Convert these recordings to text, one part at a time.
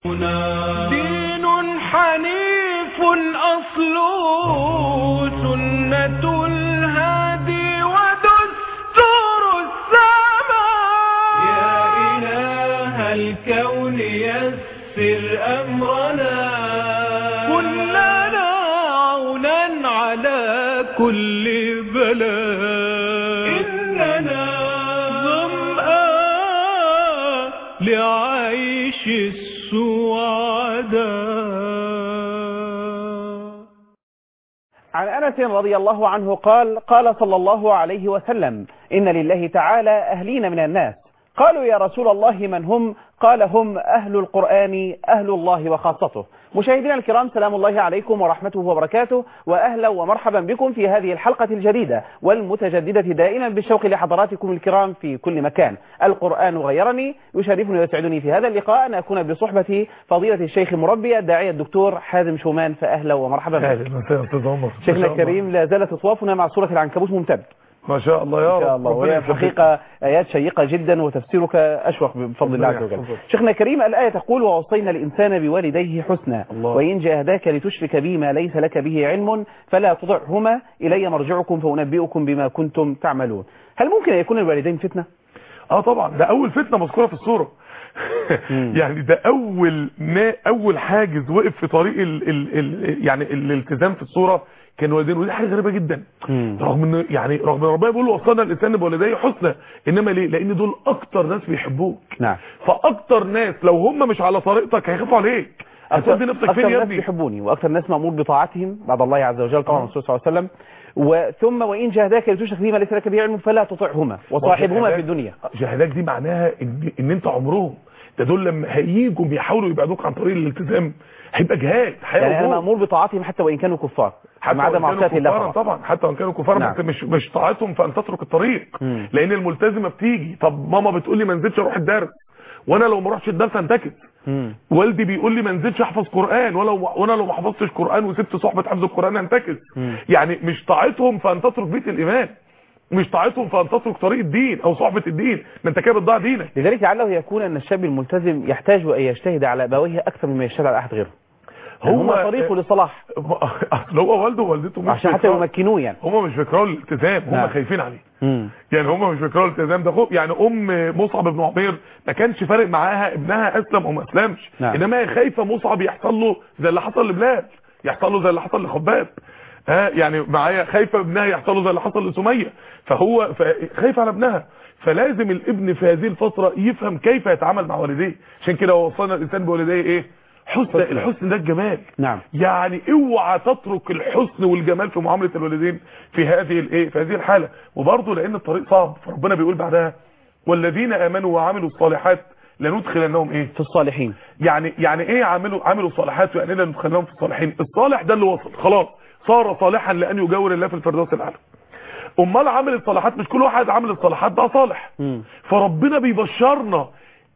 دين حنيف أصله سنة الهادي ودستور السماء يا إله الكون يسر أمرنا كن لنا عونا على كل بلاء إننا ظمآن لعيش السعداء عن أنس رضي الله عنه قال قال صلى الله عليه وسلم إن لله تعالى أهلين من الناس قالوا يا رسول الله من هم قال هم أهل القرآن أهل الله وخاصته مشاهدينا الكرام سلام الله عليكم ورحمته وبركاته وأهلا ومرحبا بكم في هذه الحلقة الجديدة والمتجددة دائما بالشوق لحضراتكم الكرام في كل مكان القرآن غيرني يشرفني ويسعدني في هذا اللقاء أن أكون بصحبة فضيلة الشيخ المربي الداعية الدكتور حازم شومان فأهلا ومرحبا بك اهلا وسهلا استاذ عمر ما شيخنا شاء الله. الكريم لا زالت اطوافنا مع سورة العنكبوت ممتد ما شاء الله يا إن شاء رب الله ربنا وهي يحفظك. حقيقة آيات شيقة جدا وتفسيرك أشوق بفضل الله ربنا عز وجل يحفظك. شيخنا الكريم الآية تقول ووصينا الإنسان بوالديه حسنا الله. وإن جاهداك لتشرك بي ما ليس لك به علم فلا تطعهما إلي مرجعكم فأنبئكم بما كنتم تعملون هل ممكن أن يكون الوالدين فتنة؟ اه طبعا ده اول فتنه مذكوره في السوره مم. يعني ده اول ما اول حاجز وقف في طريق ال ال ال يعني الالتزام في الصوره كان والدين ودي حاجه غريبه جدا مم. رغم ان يعني رغم ان ربنا بيقول وصلنا الانسان بوالديه حسنى انما ليه لان دول اكتر ناس بيحبوك نعم فاكتر ناس لو هم مش على طريقتك هيخافوا عليك هتودي نفسك أكثر فين يا ناس ابني بيحبوني وأكثر ناس مأمور بطاعتهم بعد الله عز وجل طبعا الرسول صلى الله عليه وسلم وثم وإن جاهداك لتشرك بي ما ليس لك به علم فلا تطعهما وصاحبهما في الدنيا جهادك دي معناها ان, إن انت عمرهم ده دول لما هيجوا بيحاولوا يبعدوك عن طريق الالتزام هيبقى جهاد يعني أنا هيبقى مأمور بطاعتهم حتى وإن كانوا كفار ما عدا وإن كانوا معصية الله كفارا طبعا طبعا حتى وان كانوا كفارا نعم. بس مش مش طاعتهم فان تترك الطريق مم. لان الملتزمه بتيجي طب ماما بتقول لي ما نزلتش اروح الدرس وانا لو ما رحتش الدرس هنتكس مم. والدي بيقول لي ما نزلتش احفظ قران ولو وانا لو ما حفظتش قران وسبت صحبه حفظ القران هنتكس مم. يعني مش طاعتهم فان تترك بيت الايمان مش طاعتهم فان تترك طريق الدين او صحبه الدين ما انت كده بتضيع دينك لذلك لعله يكون أن الشاب الملتزم يحتاج أن يجتهد على أبويه أكثر مما يجتهد على أحد غيره هو هو طريقه للصلاح اصل هو والده ووالدته مش عشان حتى بيكرهوا- يمكنوه يعني هم مش بيكرهوا الالتزام هم نعم. خايفين عليه مم. يعني هم مش بيكرهوا الالتزام ده خوف يعني ام مصعب بن عمير ما كانش فارق معاها ابنها اسلم او ما اسلمش نعم. انما هي خايفه مصعب يحصل له زي اللي حصل لبلال يحصل له زي اللي حصل لخباب ها يعني معايا خايفه ابنها يحصل له زي اللي حصل لسميه فهو ف- خايف على ابنها فلازم الابن في هذه الفتره يفهم كيف يتعامل مع والديه عشان كده وصلنا الانسان بوالديه ايه حسن الحسن ده الجمال نعم يعني اوعى تترك الحسن والجمال في معامله الوالدين في هذه الايه في هذه الحاله وبرضه لان الطريق صعب فربنا بيقول بعدها والذين امنوا وعملوا الصالحات لندخلنهم ايه في الصالحين يعني يعني ايه عملوا عملوا الصالحات يعني ايه ندخلنهم في الصالحين الصالح ده اللي وصل خلاص صار صالحا لان يجاور الله في الفردوس الاعلى امال عامل الصالحات مش كل واحد عامل الصالحات ده صالح مم. فربنا بيبشرنا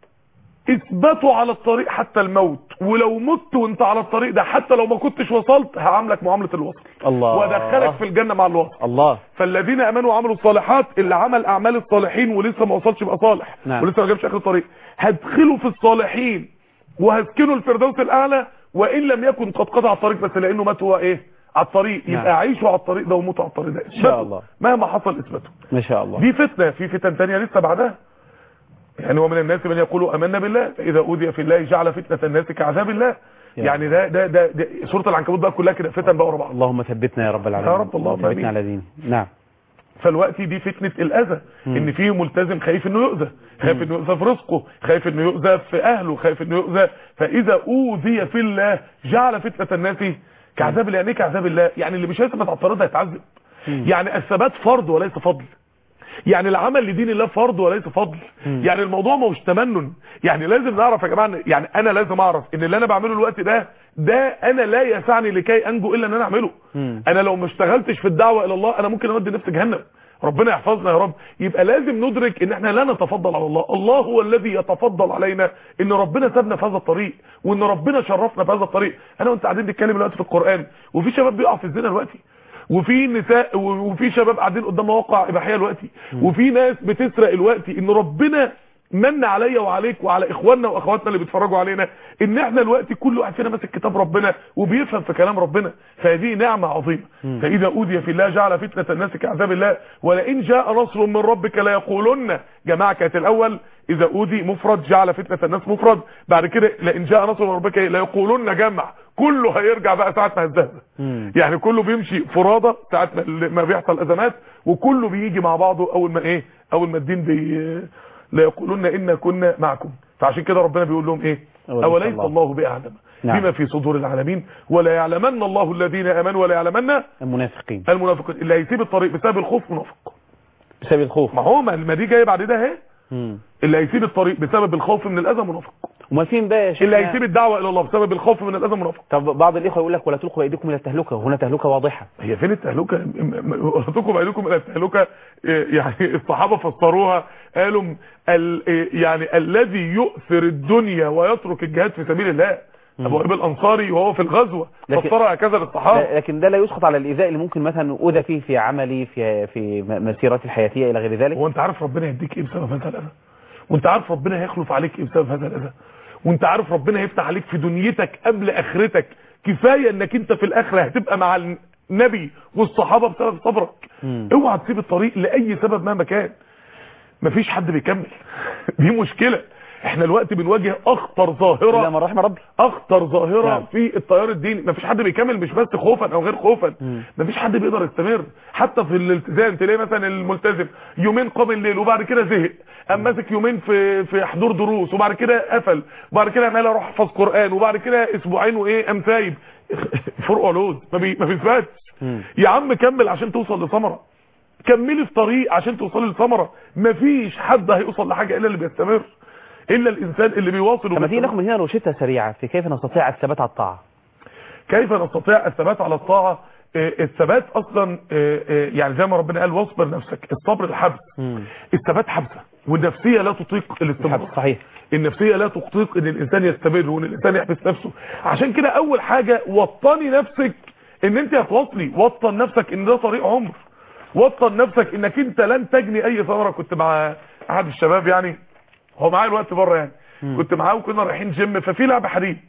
اثبتوا على الطريق حتى الموت ولو مت وانت على الطريق ده حتى لو ما كنتش وصلت هعاملك معامله الوصل الله وادخلك في الجنه مع الوصل الله فالذين امنوا وعملوا الصالحات اللي عمل اعمال الصالحين ولسه ما وصلش يبقى صالح نعم. ولسه ما جابش اخر الطريق هدخله في الصالحين وهسكنه الفردوس الاعلى وان لم يكن قد قطع الطريق بس لانه مات هو ايه على الطريق نعم. يبقى عيشوا على الطريق ده وموتوا على الطريق ده شاء اثبتوا. الله. مهما حصل اثبتوا ما شاء الله دي فتنة في فتن تانية لسه بعدها يعني ومن الناس من يقول امنا بالله فاذا اوذي في الله جعل فتنة الناس كعذاب الله يا يعني ده ده ده, ده سورة العنكبوت بقى كلها كده فتن بقى ورا بعض اللهم ثبتنا يا رب العالمين يا رب، اللهم ثبتنا آمين. على دينه نعم فالوقت دي فتنة الاذى مم. ان فيه ملتزم خايف انه يؤذى خايف انه يؤذى في رزقه خايف انه يؤذى في اهله خايف انه يؤذى فاذا اوذي في الله جعل فتنة الناس كعذاب الله يعني ايه كعذاب الله يعني اللي مش هيثبت على الطريق ده هيتعذب يعني الثبات فرض وليس فضل يعني العمل لدين الله فرض وليس فضل مم. يعني الموضوع مش تمنن يعني لازم نعرف يا جماعه إن- يعني انا لازم اعرف ان اللي انا بعمله الوقت ده ده انا لا يسعني لكي انجو الا ان انا اعمله مم. انا لو ما اشتغلتش في الدعوه الى الله انا ممكن اودي نفسي جهنم ربنا يحفظنا يا رب يبقى لازم ندرك ان احنا لا نتفضل على الله الله هو الذي يتفضل علينا ان ربنا سابنا في هذا الطريق وان ربنا شرفنا في هذا الطريق انا وانت قاعدين نتكلم دلوقتي في القران وفي شباب بيقع في الزنا دلوقتي وفي نساء وفي شباب قاعدين قدام مواقع اباحيه دلوقتي وفي ناس بتسرق دلوقتي ان ربنا من عليا وعليك وعلى اخواننا واخواتنا اللي بيتفرجوا علينا ان احنا دلوقتي كل واحد فينا ماسك كتاب ربنا وبيفهم في كلام ربنا فهذه نعمه عظيمه فاذا اوذي في الله جعل فتنه الناس كعذاب الله ولئن جاء نصر من ربك لا يقولن جماعه كانت الاول اذا اوذي مفرد جعل فتنه الناس مفرد بعد كده لئن جاء نصر من ربك لا يقولن جمع كله هيرجع بقى ساعه ما هزهزه يعني كله بيمشي فرادى ساعه ما- ما بيحصل ازمات وكله بيجي مع بعضه اول ما ايه اول ما الدين بي لا يقولون إنا كنا معكم فعشان كده ربنا بيقول لهم ايه أوليس أوليس الله. الله بأعلم نعم. بما في صدور العالمين ولا يعلمن الله الذين امنوا ولا يعلمن المنافقين المنافقين اللي هيسيب الطريق بسبب الخوف منافق بسبب الخوف ما هو ما ما دي جايه بعد ده اهي مم. اللي هيسيب الطريق بسبب الخوف من الاذى منافق امال فين بقى يا اللي شيخنا هيسيب الدعوه الى الله بسبب الخوف من الاذى منافق طب بعض الاخوه يقول لك ولا تلقوا بايديكم الى التهلكه وهنا تهلكه واضحه هي فين التهلكه ارتكم بايديكم الى التهلكه إيه، يعني الصحابه فسروها قالوا ال إيه، يعني الذي يؤثر الدنيا ويترك الجهاد في سبيل الله ابو ايوب الانصاري وهو في الغزوه لكن- فسرها هكذا للصحابه لا- لكن ده لا يسقط على الايذاء اللي ممكن مثلا اوذى فيه في عملي في في م- مسيرتي الحياتيه الى غير ذلك هو انت عارف ربنا يديك ايه بسبب هذا الاذى وانت عارف ربنا هيخلف عليك ايه بسبب هذا الاذى وانت عارف ربنا هيفتح عليك في دنيتك قبل اخرتك كفايه انك انت في الاخره هتبقى مع النبي والصحابه بسبب صبرك مم. اوعى تسيب الطريق لاي سبب مهما كان مفيش حد بيكمل دي مشكله احنا الوقت بنواجه اخطر الا ظاهره من رحم ربي اخطر ظاهره نعم. في التيار الديني مفيش حد بيكمل مش بس خوفا او غير خوفا مم. مفيش حد بيقدر يستمر حتى في الالتزام تلاقي مثلا الملتزم يومين قام الليل وبعد كده زهق قام ماسك يومين في في حضور دروس وبعد كده قفل وبعد كده عمال اروح احفظ قران وبعد كده اسبوعين وايه قام سايب فرق علوز ما بي ما بيثبتش مم. يا عم كمل عشان توصل لثمره كملي في طريق عشان توصلي لثمره مفيش حد هيوصل لحاجه الا اللي بيستمر الا الانسان اللي بيواصل طب ما تيجي وبيستمر. ناخد من هنا روشته سريعه في كيف نستطيع الثبات على الطاعه كيف نستطيع الثبات على الطاعة آه، الثبات اصلا آه، آه، يعني زي ما ربنا قال واصبر نفسك الصبر الحبس مم. الثبات حبسة والنفسية لا تطيق الاستمرار صحيح النفسية لا تطيق ان الانسان يستمر وان الانسان يحبس نفسه عشان كده اول حاجة وطني نفسك ان انت هتواصلي وطن نفسك ان ده طريق عمر وطن نفسك انك انت لن تجني اي ثمرة كنت مع احد الشباب يعني هو معايا الوقت بره يعني كنت معاه وكنا رايحين جيم ففي لعبة حديد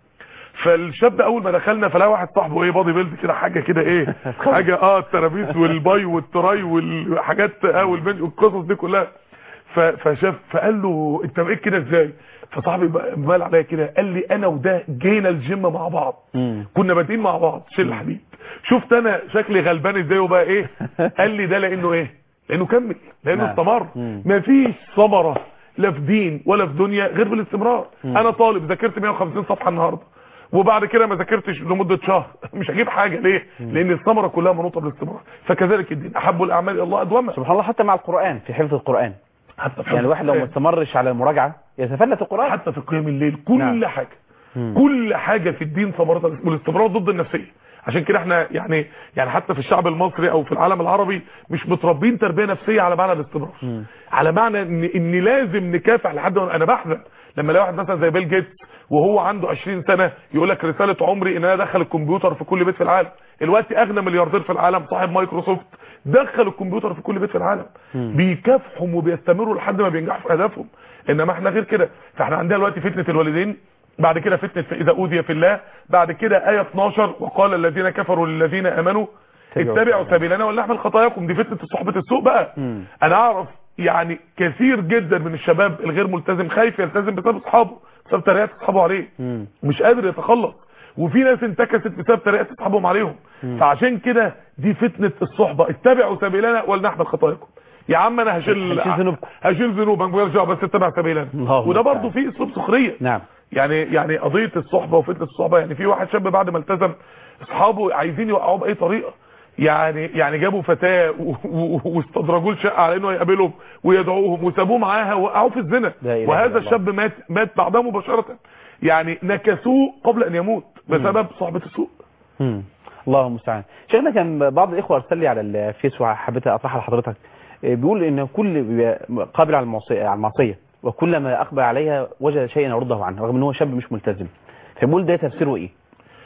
فالشاب اول ما دخلنا فلاقى واحد صاحبه ايه بادي بيلد كده حاجه كده ايه حاجه اه الترابيس والباي والتراي والحاجات اه والبنج والقصص دي كلها ف- فشاف فقال له انت بقيت كده ازاي فصاحبي بال عليا كده قال لي انا وده جينا الجيم مع بعض مم. كنا بادئين مع بعض شيل الحديد شفت انا شكلي غلبان ازاي وبقى ايه قال لي ده لانه ايه لانه كمل لانه نعم. استمر مم. مفيش ثمره لا في دين ولا في دنيا غير بالاستمرار انا طالب ذاكرت 150 صفحه النهارده وبعد كده ما ذاكرتش لمده شهر مش هجيب حاجه ليه لان الثمره كلها منوطه بالاستمرار فكذلك الدين احب الاعمال الى الله ادومها سبحان الله حتى مع القران في حفظ القران حتى في يعني الواحد لو ما القرآن. استمرش على المراجعه يتفلت القران حتى في قيام الليل كل نعم. حاجه مم. كل حاجه في الدين ثمرتها والاستمرار ضد النفسيه عشان كده احنا يعني يعني حتى في الشعب المصري او في العالم العربي مش متربين تربيه نفسيه على معنى الاستمرار مم. على معنى ان ان لازم نكافح لحد ما انا بحزن لما الاقي واحد مثلا زي بيل جيتس وهو عنده 20 سنه يقول لك رساله عمري ان انا ادخل الكمبيوتر في كل بيت في العالم دلوقتي اغنى ملياردير في العالم صاحب مايكروسوفت دخل الكمبيوتر في كل بيت في العالم بيكافحوا وبيستمروا لحد ما بينجحوا في اهدافهم انما احنا غير كده فاحنا عندنا دلوقتي فتنه الوالدين بعد كده فتنه فاذا اوذي في الله بعد كده ايه 12 وقال الذين كفروا للذين امنوا اتبعوا اتبعوا سبيلنا ولنحمل خطاياكم دي فتنه صحبه السوء بقى مم. انا اعرف يعني كثير جدا من الشباب الغير ملتزم خايف يلتزم بسبب اصحابه بسبب تريقات اصحابه عليه مم. مش قادر يتخلص وفي ناس انتكست بسبب تريقات اصحابهم عليهم فعشان كده دي فتنه الصحبه اتبعوا سبيلنا ولنحمل خطاياكم يا عم انا هشيل هشيل ذنوبكم. هشيل ذنوبك برجع بس اتبع سبيلنا الله وده المستعان. برضه فيه اسلوب سخريه نعم يعني يعني قضيه الصحبه وفتنه الصحبه يعني في واحد شاب بعد ما التزم اصحابه عايزين يوقعوه باي طريقه يعني يعني جابوا فتاه و- و- واستدرجوه الشقه على انه يقابلهم ويدعوهم وسابوه معاها ووقعوه في الزنا لا إله إلا وهذا الله. الشاب مات مات بعدها مباشره يعني نكسوه قبل ان يموت بسبب صحبه السوء مم. الله المستعان شيخنا كان بعض الاخوه ارسل لي على الفيس وحبيت اطرحها لحضرتك إيه، بيقول ان كل بيبقى قابل على المعصيه على المعصيه وكلما اقبل عليها وجد شيئا يرده عنه رغم ان هو شاب مش ملتزم فبيقول ده تفسيره ايه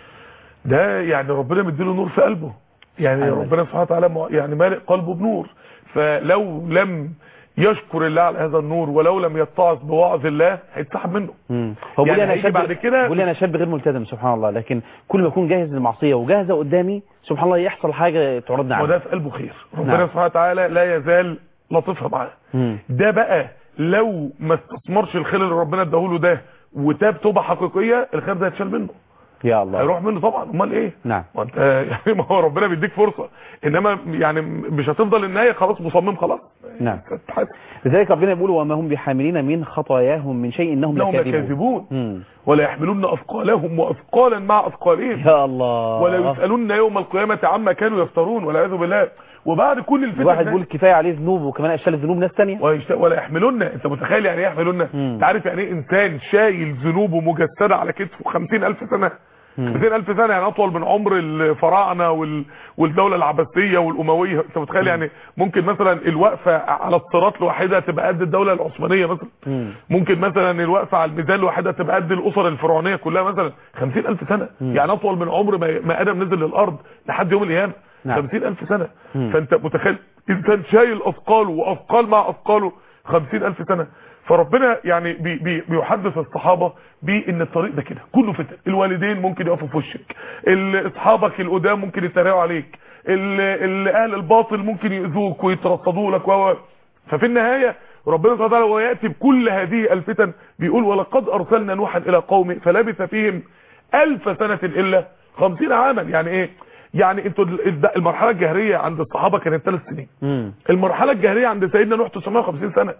ده يعني ربنا مديله نور في قلبه يعني أيوة. ربنا سبحانه وتعالى مع- يعني مالئ قلبه بنور فلو لم يشكر الله على هذا النور ولو لم يتعظ بوعظ الله هيتسحب منه مم. هو يعني بيقول انا هيجي شاب بعد كده- بيقول انا شاب غير ملتزم سبحان الله لكن كل ما اكون جاهز للمعصيه وجاهزه قدامي سبحان الله يحصل حاجه تعرضني عنها وده في قلبه خير ربنا نعم. سبحانه وتعالى لا يزال لطيفها معاه مم. ده بقى لو ما استثمرش الخير اللي ربنا اداهوله ده وتاب توبه حقيقيه الخير ده هيتشال منه يا الله هيروح منه طبعا امال ايه نعم ما انت يعني ما هو ربنا بيديك فرصه انما يعني مش هتفضل النهايه خلاص مصمم خلاص نعم تتحاسب. لذلك ربنا يقول وما هم بحاملين من خطاياهم من شيء انهم انهم لكاذبون لكاذبون مم. ولا يحملون اثقالهم واثقالا مع اثقالهم يا الله ولا يسالون يوم القيامه عما كانوا يفترون والعياذ بالله وبعد كل الفتن الواحد ده- يقول كفايه عليه ذنوب وكمان اشال الذنوب ناس ثانيه ويشت... ولا يحملون انت متخيل يعني ايه يحملون مم. انت عارف يعني ايه انسان شايل ذنوبه مجسده على كتفه 50000 سنه 200,000 سنه يعني اطول من عمر الفراعنه وال... والدوله العباسيه والامويه انت متخيل يعني ممكن مثلا الوقفه على الصراط لوحدها تبقى قد الدوله العثمانيه مثلا مم. ممكن مثلا الوقفه على الميزان لوحدها تبقى قد الاسر الفرعونيه كلها مثلا 50000 سنه يعني اطول من عمر ما, ما ادم نزل للارض لحد يوم القيامه نعم. 50000 سنه مم. فانت متخيل انسان شايل اثقاله واثقال مع اثقاله 50000 سنه فربنا يعني بي بي بيحدث الصحابه بان الطريق ده كده كله فتن الوالدين ممكن يقفوا في وشك ال- اصحابك القدام ممكن يتريقوا عليك ال- ال- اهل الباطل ممكن يؤذوك ويترصدوا لك و ففي النهايه ربنا سبحانه وتعالى وياتي بكل هذه الفتن بيقول ولقد ارسلنا نوحا الى قومه فلبث فيهم ألف سنه الا خمسين عاما يعني ايه يعني انتوا ال- ال- المرحله الجهريه عند الصحابه كانت ثلاث سنين مم. المرحله الجهريه عند سيدنا نوح 950 سنه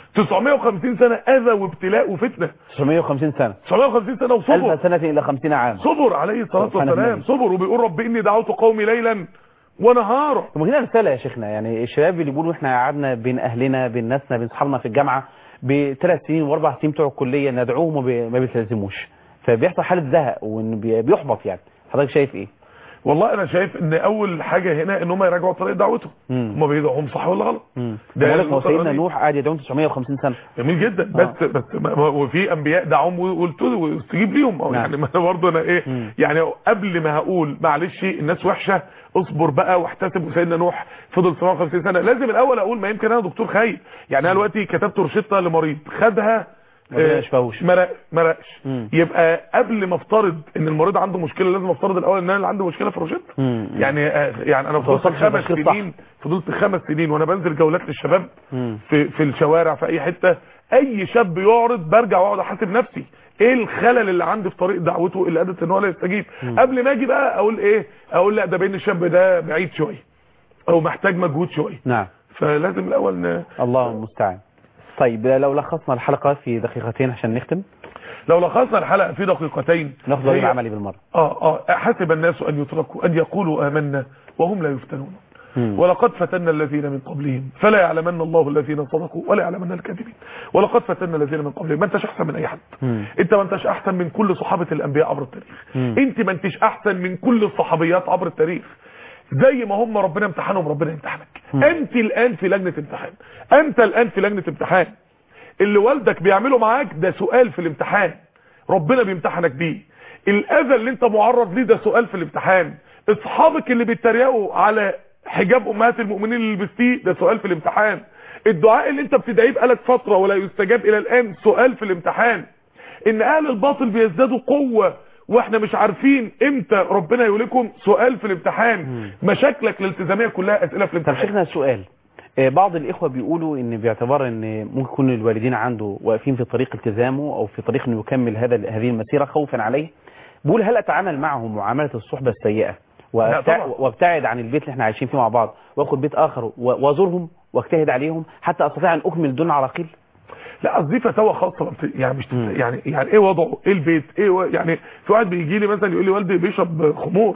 950 سنه اذى وابتلاء وفتنه 950 سنه 950 سنه وصبر ألف سنة إلى خمسين عام صبر عليه الصلاه سبحان والسلام الله. صبر وبيقول رب اني دعوت قومي ليلا ونهارا طب هنا رسالة يا شيخنا يعني الشباب اللي بيقولوا احنا قعدنا بين أهلنا بين ناسنا بين أصحابنا في الجامعة بثلاث سنين وأربع سنين بتوع الكلية ندعوهم وما ما بيلتزموش فبيحصل حالة زهق وإن بي- بيحبط يعني حضرتك شايف إيه؟ والله انا شايف ان اول حاجه هنا ان هم يراجعوا طريقه دعوتهم مم. هم بيدعوهم صح ولا غلط امم ده بقول لك هو النقطة سيدنا الأولانية. نوح قاعد يدعون 950 سنة جميل جدا بس بس ما- ما- وفي انبياء دعوهم وقلت له واستجيب ليهم أو نعم. يعني ما انا برضه انا ايه مم. يعني قبل ما هقول معلش الناس وحشه اصبر بقى واحتسب وسيدنا نوح فضل 57 سنه لازم الاول اقول ما يمكن انا دكتور خير يعني انا دلوقتي كتبت روشته لمريض خدها ربنا آه، يشفاهوش. ما رق- ما رقش مم. يبقى قبل ما افترض ان المريض عنده مشكله لازم افترض الاول ان انا اللي عندي مشكله في روشته مم. يعني آه، يعني انا فضلت توصلش خمس للتشخيص صح. سنين فضلت خمس سنين وانا بنزل جولات للشباب مم. في في الشوارع في اي حته اي شاب يعرض برجع واقعد احاسب نفسي ايه الخلل اللي عندي في طريق دعوته اللي ادت ان هو لا يستجيب قبل ما اجي بقى اقول ايه اقول لا ده بين الشاب ده بعيد شويه او محتاج مجهود شويه نعم فلازم الاول ن... الله المستعان طيب لو لخصنا الحلقة في دقيقتين عشان نختم لو لخصنا الحلقه في دقيقتين ناخذ واجب هي- عملي بالمرة اه اه حسب الناس ان يتركوا ان يقولوا امنا وهم لا يفتنون مم. ولقد فتنا الذين من قبلهم فلا يعلمن الله الذين صدقوا ولا يعلمن الكاذبين ولقد فتنا الذين من قبلهم ما انتش احسن من اي حد مم. انت ما انتش احسن من كل صحابه الانبياء عبر التاريخ مم. انت ما انتش احسن من كل الصحابيات عبر التاريخ زي ما هم ربنا امتحنهم ربنا يمتحنك انت الان في لجنه امتحان انت الان في لجنه امتحان اللي والدك بيعمله معاك ده سؤال في الامتحان ربنا بيمتحنك بيه الاذى اللي انت معرض ليه ده سؤال في الامتحان اصحابك اللي بيتريقوا على حجاب امهات المؤمنين اللي لبستيه ده سؤال في الامتحان الدعاء اللي انت بتدعيه بقالك فتره ولا يستجاب الى الان سؤال في الامتحان ان اهل الباطل بيزدادوا قوه واحنا مش عارفين امتى ربنا يوليكم سؤال في الامتحان مشاكلك الالتزاميه كلها اسئله في طب الامتحان شيخنا سؤال آه، بعض الإخوة بيقولوا إن باعتبار إن ممكن يكون الوالدين عنده واقفين في طريق التزامه أو في طريق إنه يكمل هذا هذه المسيرة خوفا عليه بيقول هل أتعامل معهم معاملة الصحبة السيئة وأبتع... طبعا. وابتعد عن البيت اللي احنا عايشين فيه مع بعض واخد بيت آخر و- وازورهم واجتهد عليهم حتى أستطيع أن أكمل دون عراقيل لا قصدي فتاوى خاصه ما بت- يعني مش مم. يعني يعني ايه وضعه ايه البيت ايه و... يعني في واحد بيجي لي مثلا يقول لي والدي بيشرب خمور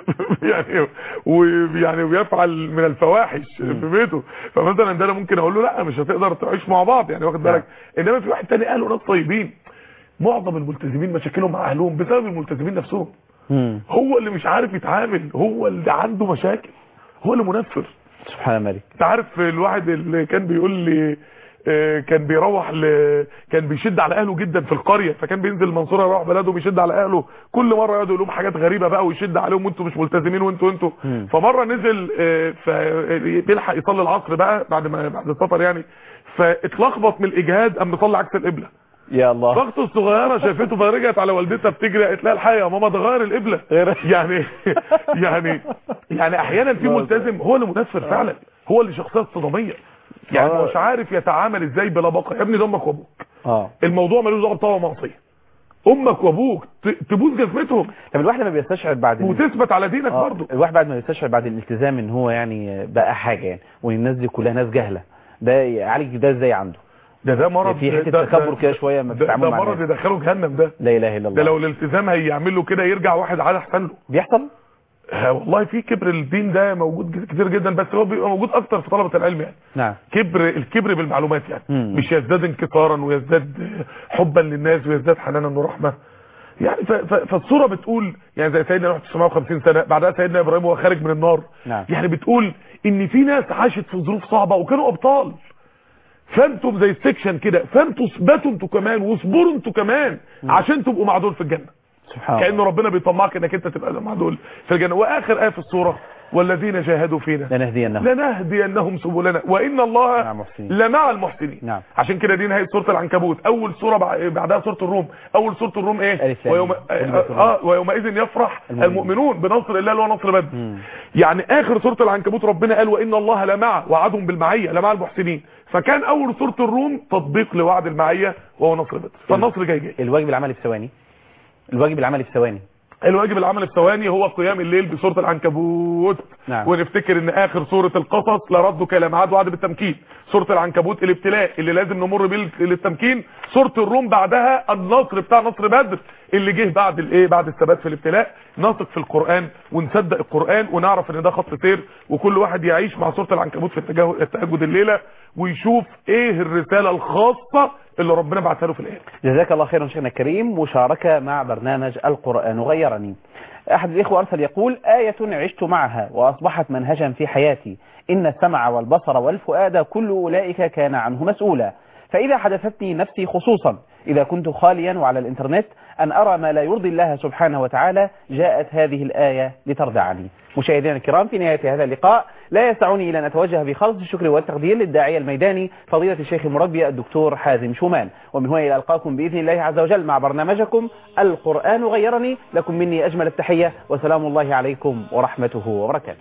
يعني ويعني ويفعل من الفواحش في بيته فمثلا ده انا ممكن اقول له لا مش هتقدر تعيش مع بعض يعني واخد بالك انما في واحد تاني اهله ناس طيبين معظم الملتزمين مشاكلهم مع اهلهم بسبب الملتزمين نفسهم مم. هو اللي مش عارف يتعامل هو اللي عنده مشاكل هو اللي منفر سبحان الملك انت عارف الواحد اللي كان بيقول لي آه، كان بيروح ل... كان بيشد على اهله جدا في القريه فكان بينزل المنصوره يروح بلده بيشد على اهله كل مره يقعد يقول لهم حاجات غريبه بقى ويشد عليهم وانتوا مش ملتزمين وانتوا انتوا مم. فمره نزل آه، فبيلحق يصلي العصر بقى بعد ما بعد السفر يعني فاتلخبط من الاجهاد قام مصلي عكس القبله يا الله اخته الصغيره شافته فرجعت على والدتها بتجري قالت لها الحقيقه يا ماما ده غير القبله غير- يعني يعني يعني احيانا في ملتزم هو اللي منفر فعلا هو اللي شخصيه اصطداميه يعني آه. مش عارف يتعامل ازاي بلا بقى يا ابني ده امك وابوك اه الموضوع ملوش دعوه بطاعه ومعصيه امك وابوك ت- تبوس جزمتهم طب الواحد لما بيستشعر بعد ال- وتثبت على دينك آه، برضه الواحد بعد ما يستشعر بعد الالتزام ان هو يعني بقى حاجه يعني وان الناس دي كلها ناس جهله ده يعالج ده ازاي عنده ده ده مرض في حتة ده- ده- تكبر كده شوية ما ده, بتتعامل ده مع مرض الناس. يدخله جهنم ده لا اله الا ده الله لو الالتزام هيعمل له كده يرجع واحد على احسن له بيحصل آه، والله في كبر الدين ده موجود كتير جدا بس هو بيبقى موجود اكتر في طلبه العلم يعني نعم كبر الكبر بالمعلومات يعني مم. مش يزداد انكسارا ويزداد حبا للناس ويزداد حنانا ورحمه يعني ف- ف- فالصوره بتقول يعني زي سيدنا نوح 950 سنه بعدها سيدنا ابراهيم وهو خارج من النار نعم. يعني بتقول ان في ناس عاشت في ظروف صعبه وكانوا ابطال فانتم زي السكشن كده فانتوا اثبتوا انتوا كمان واصبروا انتوا كمان عشان تبقوا مع دول في الجنه سبحان كأن الله ربنا بيطمعك انك انت تبقى مع دول في الجنة واخر آية في السورة والذين جاهدوا فينا لنهدينهم لنهدينهم سبلنا وان الله مع المحسنين. لمع المحسنين نعم. عشان كده دي نهايه سوره العنكبوت اول سوره بع- بعدها سوره الروم اول سوره الروم ايه ألف لام ويوم ميم. آه, اه ويومئذ يفرح المؤمنون. المؤمنون بنصر الله اللي هو نصر بدر مم. يعني اخر سوره العنكبوت ربنا قال وان الله لمع وعدهم بالمعيه لمع المحسنين فكان اول سوره الروم تطبيق لوعد المعيه وهو نصر بدر فالنصر جاي جاي الواجب العملي في ثواني الواجب العملي في ثواني الواجب العمل في ثواني هو قيام الليل بسورة العنكبوت نعم. ونفتكر ان اخر سورة القصص لردك الى ميعاد وعد بالتمكين سورة العنكبوت الابتلاء اللي لازم نمر بيه للتمكين سورة الروم بعدها النصر بتاع نصر بدر اللي جه بعد الايه بعد الثبات في الابتلاء نثق في القرآن ونصدق القرآن ونعرف ان ده خط سير وكل واحد يعيش مع سورة العنكبوت في التجاه- التهجد الليلة ويشوف ايه الرسالة الخاصة اللي ربنا بعتها له في الايه جزاك الله خيرا شيخنا الكريم مشاركة مع برنامج القرآن غيرني أحد الإخوة أرسل يقول آية عشت معها وأصبحت منهجا في حياتي إن السمع والبصر والفؤاد كل أولئك كان عنه مسؤولا فإذا حدثتني نفسي خصوصا إذا كنت خاليا وعلى الإنترنت أن أرى ما لا يرضي الله سبحانه وتعالى جاءت هذه الآية لتردعني مشاهدينا الكرام في نهاية هذا اللقاء لا يسعني إلا أن أتوجه بخالص الشكر والتقدير للداعية الميداني فضيلة الشيخ المربي الدكتور حازم شومان ومن هنا إلى ألقاكم بإذن الله عز وجل مع برنامجكم القرآن غيرني لكم مني أجمل التحية وسلام الله عليكم ورحمته وبركاته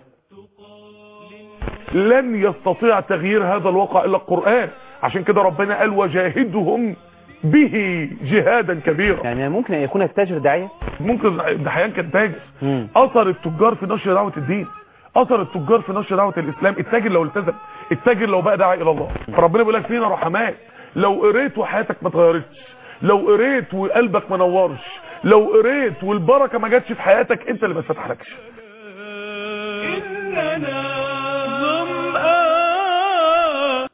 لن يستطيع تغيير هذا الواقع الا القرآن عشان كده ربنا قال وجاهدهم به جهادا كبيرا يعني ممكن أن يكون التاجر داعية ممكن ابن حيان كان تاجر مم. اثر التجار في نشر دعوة الدين اثر التجار في نشر دعوة الاسلام التاجر لو التزم التاجر لو بقى داعي الى الله فربنا بيقول لك فينا رحمات لو قريت وحياتك ما اتغيرتش لو قريت وقلبك ما نورش لو قريت والبركه ما جاتش في حياتك انت اللي ما اتفتحلكش